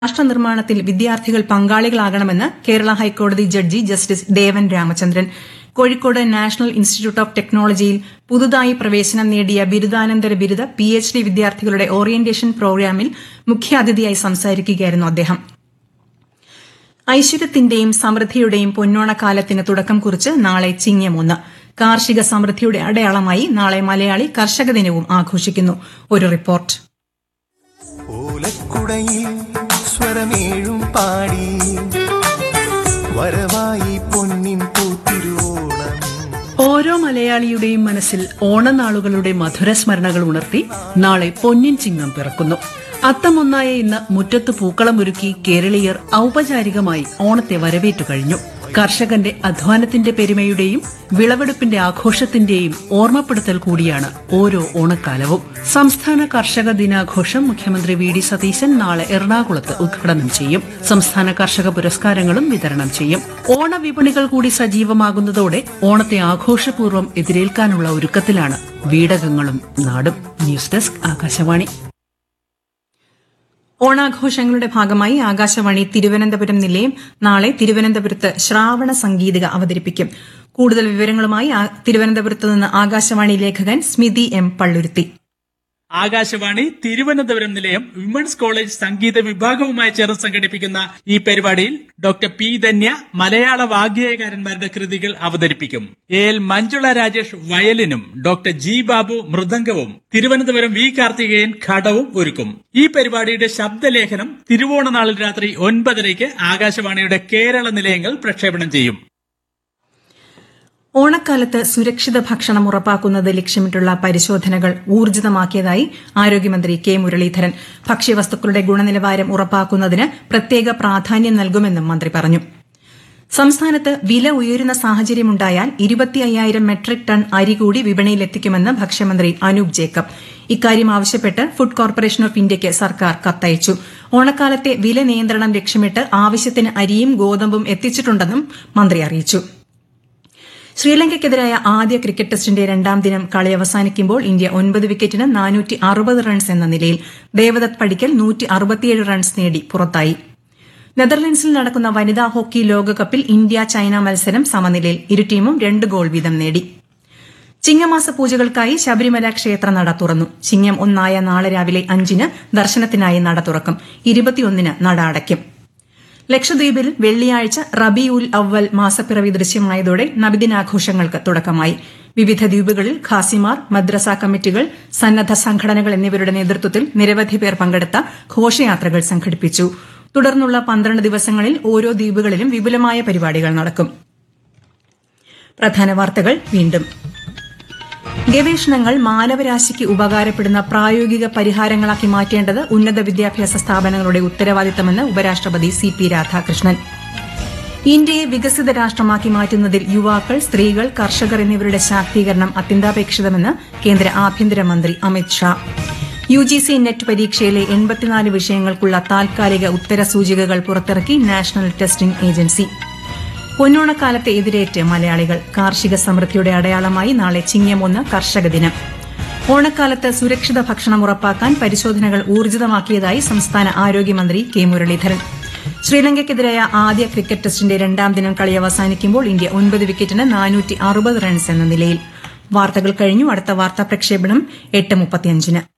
രാഷ്ട്ര നിർമ്മാണത്തിൽ വിദ്യാർത്ഥികൾ പങ്കാളികളാകണമെന്ന് കേരള ഹൈക്കോടതി judge justice Devan Ramachandran Kozhikode national institute of ടെക്നോളജിയിൽ പുതുതായി പ്രവേശനം നേടിയ ബിരുദാനന്തര ബിരുദ പി എച്ച് ഡി വിദ്യാർത്ഥികളുടെ ഓറിയന്റേഷൻ പ്രോഗ്രാമിൽ മുഖ്യാതിഥിയായി സംസാരിക്കുകയായിരുന്നു അദ്ദേഹം ഐശ്വര്യത്തിന്റെയും സമൃദ്ധിയുടെയും പൊന്നോണക്കാലത്തിന് തുടക്കം കുറിച്ച് നാളെ ചിങ്ങമൊന്ന് കാർഷിക സമൃദ്ധിയുടെ അടയാളമായി നാളെ മലയാളി കർഷക ദിനവും ആഘോഷിക്കുന്നു ഒരു റിപ്പോർട്ട് ഓലക്കുടയിൽ സ്വരമേഴും പാടി വരവായി പൊന്നിൻ പൂത്തിരുവോണം ഓരോ മലയാളിയുടെയും മനസ്സിൽ ഓണനാളുകളുടെ മധുരസ്മരണകൾ ഉണർത്തി നാളെ പൊന്നിൻ ചിങ്ങം പിറക്കുന്നു അത്തമൊന്നായ ഇന്ന് മുറ്റത്ത് പൂക്കളമൊരുക്കി കേരളീയർ ഔപചാരികമായി ഓണത്തെ വരവേറ്റു കഴിഞ്ഞു കർഷകന്റെ അധ്വാനത്തിന്റെ പെരുമയുടെയും വിളവെടുപ്പിന്റെ ആഘോഷത്തിന്റെയും ഓർമ്മപ്പെടുത്തൽ കൂടിയാണ് ഓരോ ഓണക്കാലവും സംസ്ഥാന കർഷക ദിനാഘോഷം മുഖ്യമന്ത്രി വി ഡി സതീശൻ നാളെ എറണാകുളത്ത് ഉദ്ഘാടനം ചെയ്യും സംസ്ഥാന കർഷക പുരസ്കാരങ്ങളും വിതരണം ചെയ്യും ഓണവിപണികൾ കൂടി സജീവമാകുന്നതോടെ ഓണത്തെ ആഘോഷപൂർവ്വം എതിരേൽക്കാനുള്ള ഒരുക്കത്തിലാണ് വീടകങ്ങളും നാടും ന്യൂസ് ഡെസ്ക് ആകാശവാണി ഓണാഘോഷങ്ങളുടെ ഭാഗമായി ആകാശവാണി തിരുവനന്തപുരം നിലയം നാളെ തിരുവനന്തപുരത്ത് ശ്രാവണ സംഗീതിക അവതരിപ്പിക്കും കൂടുതൽ വിവരങ്ങളുമായി ആ- തിരുവനന്തപുരത്ത് നിന്ന് ആകാശവാണി ലേഖകൻ സ്മിതി എം പള്ളുരുത്തി ആകാശവാണി തിരുവനന്തപുരം നിലയം വിമൻസ് കോളേജ് സംഗീത വിഭാഗവുമായി ചേർന്ന് സംഘടിപ്പിക്കുന്ന ഈ പരിപാടിയിൽ ഡോക്ടർ പി ധന്യ മലയാള വാഗ്ഗേയകാരന്മാരുടെ കൃതികൾ അവതരിപ്പിക്കും എ എൽ മഞ്ജുള രാജേഷ് വയലിനും ഡോക്ടർ ജി ബാബു മൃദംഗവും തിരുവനന്തപുരം വി കാർത്തികേയൻ ഘടവും ഒരുക്കും ഈ പരിപാടിയുടെ ശബ്ദലേഖനം തിരുവോണനാളിൽ രാത്രി ഒൻപതരയ്ക്ക് ആകാശവാണിയുടെ കേരള നിലയങ്ങൾ പ്രക്ഷേപണം ചെയ്യും ഓണക്കാലത്ത് സുരക്ഷിത ഭക്ഷണം ഉറപ്പാക്കുന്നത് ലക്ഷ്യമിട്ടുള്ള പരിശോധനകൾ ഊർജിതമാക്കിയതായി ആരോഗ്യമന്ത്രി കെ മുരളീധരൻ ഭക്ഷ്യവസ്തുക്കളുടെ ഗുണനിലവാരം ഉറപ്പാക്കുന്നതിന് പ്രത്യേക പ്രാധാന്യം നൽകുമെന്നും മന്ത്രി പറഞ്ഞു സംസ്ഥാനത്ത് വില ഉയരുന്ന സാഹചര്യമുണ്ടായാൽ ഇരുപത്തി അയ്യായിരം മെട്രിക് ടൺ അരി കൂടി വിപണിയിലെത്തിക്കുമെന്ന് ഭക്ഷ്യമന്ത്രി അനൂപ് ജേക്കബ് ഇക്കാര്യം ആവശ്യപ്പെട്ട് ഫുഡ് കോർപ്പറേഷൻ ഓഫ് ഇന്ത്യയ്ക്ക് സർക്കാർ കത്തയച്ചു ഓണക്കാലത്തെ വില നിയന്ത്രണം ലക്ഷ്യമിട്ട് ആവശ്യത്തിന് അരിയും ഗോതമ്പും എത്തിച്ചിട്ടുണ്ടെന്നും മന്ത്രി അറിയിച്ചു ശ്രീലങ്കയ്ക്കെതിരായ ആദ്യ ക്രിക്കറ്റ് ടെസ്റ്റിന്റെ രണ്ടാം ദിനം കളി അവസാനിക്കുമ്പോൾ ഇന്ത്യ ഒൻപത് വിക്കറ്റിന് നാനൂറ്റി അറുപത് റൺസ് എന്ന നിലയിൽ ദേവദത്ത് പടിക്കൽ നൂറ്റി അറുപത്തിയേഴ് റൺസ് നേടി പുറത്തായി നെതർലൻഡ്സിൽ നടക്കുന്ന വനിതാ ഹോക്കി ലോകകപ്പിൽ ഇന്ത്യ ചൈന മത്സരം സമനിലയിൽ ഇരു ടീമും രണ്ട് ഗോൾ വീതം നേടി ചിങ്ങമാസ പൂജകൾക്കായി ശബരിമല ക്ഷേത്ര നട തുറന്നു ചിങ്ങം ഒന്നായ നാളെ രാവിലെ അഞ്ചിന് ദർശനത്തിനായി നട തുറക്കും ഇരുപത്തിയൊന്നിന് നട അടയ്ക്കും ലക്ഷദ്വീപിൽ വെള്ളിയാഴ്ച റബി ഉൽ അവൽ മാസപ്പിറവി ദൃശ്യമായതോടെ നബിദിനാഘോഷങ്ങൾക്ക് തുടക്കമായി വിവിധ ദ്വീപുകളിൽ ഖാസിമാർ മദ്രസ കമ്മിറ്റികൾ സന്നദ്ധ സംഘടനകൾ എന്നിവരുടെ നേതൃത്വത്തിൽ നിരവധി പേർ പങ്കെടുത്ത ഘോഷയാത്രകൾ സംഘടിപ്പിച്ചു തുടർന്നുള്ള പന്ത്രണ്ട് ദിവസങ്ങളിൽ ഓരോ ദ്വീപുകളിലും വിപുലമായ പരിപാടികൾ നടക്കും പ്രധാന വാർത്തകൾ വീണ്ടും ഗവേഷണങ്ങൾ മാനവരാശിക്ക് ഉപകാരപ്പെടുന്ന പ്രായോഗിക പരിഹാരങ്ങളാക്കി മാറ്റേണ്ടത് ഉന്നത വിദ്യാഭ്യാസ സ്ഥാപനങ്ങളുടെ ഉത്തരവാദിത്തമെന്ന് ഉപരാഷ്ട്രപതി സി പി രാധാകൃഷ്ണൻ ഇന്ത്യയെ വികസിത രാഷ്ട്രമാക്കി മാറ്റുന്നതിൽ യുവാക്കൾ സ്ത്രീകൾ കർഷകർ എന്നിവരുടെ ശാക്തീകരണം അത്യന്താപേക്ഷിതമെന്ന് കേന്ദ്ര ആഭ്യന്തരമന്ത്രി Amit Shah U G C net പരീക്ഷയിലെ എൺപത്തിനാല് വിഷയങ്ങൾക്കുള്ള താൽക്കാലിക ഉത്തരസൂചികകൾ പുറത്തിറക്കി നാഷണൽ ടെസ്റ്റിംഗ് ഏജൻസി പൊന്നോണക്കാലത്തെ എതിരേറ്റ് മലയാളികൾ കാർഷിക സമൃദ്ധിയുടെ അടയാളമായി നാളെ ചിങ്ങമൊന്ന് കർഷക ദിനം ഓണക്കാലത്ത് സുരക്ഷിത ഭക്ഷണം ഉറപ്പാക്കാൻ പരിശോധനകൾ ഊർജിതമാക്കിയതായി സംസ്ഥാന ആരോഗ്യമന്ത്രി കെ മുരളീധരൻ ശ്രീലങ്കയ്ക്കെതിരായ ആദ്യ ക്രിക്കറ്റ് ടെസ്റ്റിന്റെ രണ്ടാം ദിനം കളി അവസാനിക്കുമ്പോൾ ഇന്ത്യ ഒൻപത് വിക്കറ്റിന് നാനൂറ്റി അറുപത് റൺസ് എന്ന നിലയിൽ വാർത്തകൾ കഴിഞ്ഞു അടുത്ത വാർത്താ പ്രക്ഷേപണം എട്ട് മുപ്പത്തിയഞ്ചിന്